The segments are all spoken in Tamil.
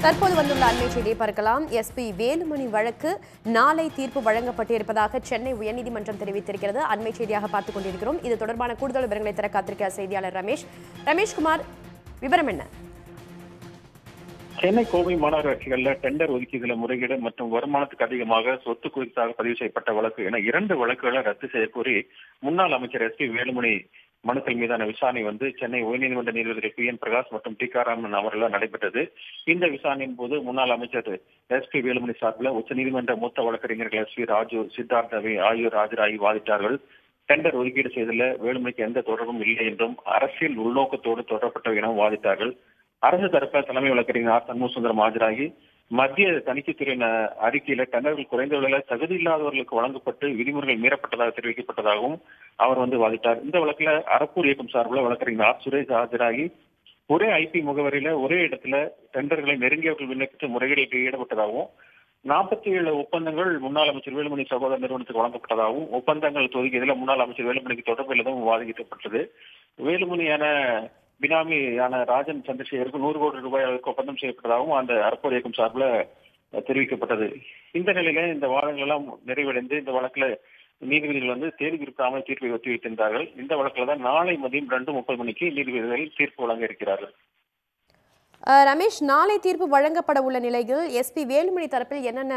தற்போது வந்துள்ள அண்மை செய்தியை பார்க்கலாம் எஸ்பி வேலுமணி வழக்கு நாளை தீர்ப்பு வழங்கப்பட்டிருப்பதாக சென்னை உயர்நீதிமன்றம் தெரிவித்திருக்கிறது அண்மை செய்தியாக பார்த்துக் கொண்டிருக்கிறோம் இது தொடர்பான கூடுதல் விவரங்களை தர காத்திருக்கிறார் செய்தியாளர் ரமேஷ் ரமேஷ்குமார் விவரம் என்ன சென்னை கோவை மாநகராட்சிகள்ல டெண்டர் ஒதுக்கீடுல முறைகேடு மற்றும் வருமானத்துக்கு அதிகமாக சொத்து குறித்தாக பதிவு செய்யப்பட்ட வழக்கு என இரண்டு வழக்குகளை ரத்து செய்யக்கோரி முன்னாள் அமைச்சர் எஸ் பி வேலுமணி மனுக்கள் மீதான விசாரணை வந்து சென்னை உயர்நீதிமன்ற நீதிபதி பி என் பிரகாஷ் மற்றும் டி காராமன் அவர்களால் நடைபெற்றது இந்த விசாரணையின் போது முன்னாள் அமைச்சர் எஸ் பி வேலுமணி சார்பில் உச்சநீதிமன்ற மூத்த வழக்கறிஞர்கள் எஸ் பி ராஜு சித்தார்த் ரவி ஆகியோர் ஆஜராகி வாதிட்டார்கள் டெண்டர் ஒதுக்கீடு செய்ததில் வேலுமணிக்கு எந்த தொடர்பும் இல்லை என்றும் அரசியல் உள்நோக்கத்தோடு தொடரப்பட்டவை எனவும் வாதிட்டார்கள் அரசு தரப்பில் தலைமை வழக்கறிஞர் ஆர் சண்முகசுந்தரம் ஆஜராகி மத்திய தணிக்கைத்துறையின் அறிக்கையில டெண்டர்கள் குறைந்த விலையில தகுதி இல்லாதவர்களுக்கு வழங்கப்பட்டு விதிமுறைகள் மீறப்பட்டதாக தெரிவிக்கப்பட்டதாகவும் அவர் வந்து வாதிட்டார் இந்த வழக்குல அறப்பூர் இயக்கம் சார்பில் வழக்கறிஞர் ஆர் சுரேஷ் ஆஜராகி ஒரே ஐபி முகவரியில ஒரே இடத்துல டெண்டர்களை நெருங்கியவர்கள் விண்ணப்பித்து முறைகேடுகளில் ஈடுபட்டதாகவும் நாற்பத்தி ஏழு ஒப்பந்தங்கள் முன்னாள் அமைச்சர் வேலுமணி சகோதர நிறுவனத்துக்கு வழங்கப்பட்டதாகவும் ஒப்பந்தங்கள் தொகுதியதில் முன்னாள் அமைச்சர் வேலுமணிக்கு தொடர்பு இல்லதும் வாதிக்கப்பட்டது வேலுமணியான பினாமியான ராஜன் சந்திரசேகருக்கு நூறு கோடி ரூபாய் அளவுக்கு ஒப்பந்தம் செய்யப்பட்டதாகவும் அந்த அறப்போர் இயக்கம் சார்பில் தெரிவிக்கப்பட்டது இந்த நிலையில இந்த வாதங்கள் எல்லாம் நிறைவடைந்து இந்த வழக்குல நீதிபதிகள் வந்து தேதி குறிப்பிடாமல் தீர்ப்பை ஒத்தி வைத்திருந்தார்கள் இந்த வழக்குல தான் நாளை மதியம் ரெண்டு முப்பது மணிக்கு நீதிபதிகள் தீர்ப்பு வழங்க இருக்கிறார்கள் அஹ், ரமேஷ் நாளை தீர்ப்பு வழங்கப்பட உள்ள நிலையில் எஸ்பி வேலுமணி தரப்பில் என்னென்ன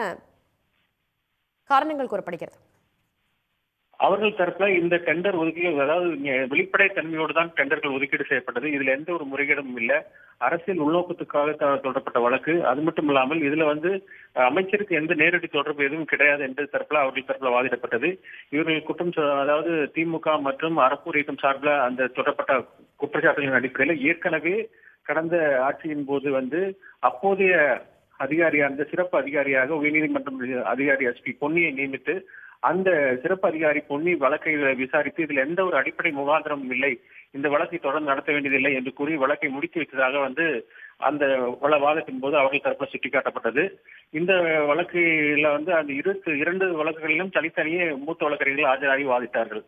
காரணங்கள் கூறப்படுகிறது அவர்கள் தரப்புல இந்த டெண்டர் ஒதுக்கீடு அதாவது இங்க வெளிப்படை தன்மையோடு தான் டெண்டர்கள் ஒதுக்கீடு செய்யப்பட்டது இதுல எந்த ஒரு முறைகேடும் இல்ல அரசியல் உள்நோக்கத்துக்காக த- தொடரப்பட்ட வழக்கு அது மட்டும் இல்லாமல் இதுல வந்து அஹ், அமைச்சருக்கு எந்த நேரடி தொடர்பு எதுவும் கிடையாது என்று தரப்புல அவர்கள் தரப்புல வாதிடப்பட்டது இவர்கள் குற்றம் சா- அதாவது திமுக மற்றும் அறப்பூர் இயக்கம் சார்பில் அந்த தொடரப்பட்ட குற்றச்சாட்டுகளின் அடிப்படையில் ஏற்கனவே கடந்த ஆட்சியின் போது வந்து அப்போதைய அதிகாரியா அந்த சிறப்பு அதிகாரியாக உயர்நீதிமன்றம் அதிகாரி எஸ்பி பொன்னியை நியமித்து அந்த சிறப்பு அதிகாரி பொன்னி வழக்கை விசாரித்து இதில் எந்த ஒரு அடிப்படை முகாந்திரமும் இல்லை இந்த வழக்கை தொடர்ந்து நடத்த வேண்டியதில்லை என்று கூறி வழக்கை முடித்து வைத்ததாக வந்து அந்த வள வாதத்தின் போது அவர்கள் தரப்பில் சுட்டிக்காட்டப்பட்டது இந்த வழக்கில் வந்து அந்த இரு இரண்டு வழக்குகளிலும் தனித்தனியே மூத்த வழக்கறிஞர்கள் ஆஜராகி வாதிட்டார்கள்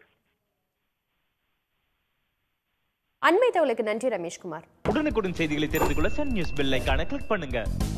அண்மை தகவலுக்கு நன்றி ரமேஷ்குமார் உடனுக்குடன் செய்திகளை தெரிந்து கொள்ள சன் நியூஸ் பெல் ஐகானை கிளிக் பண்ணுங்க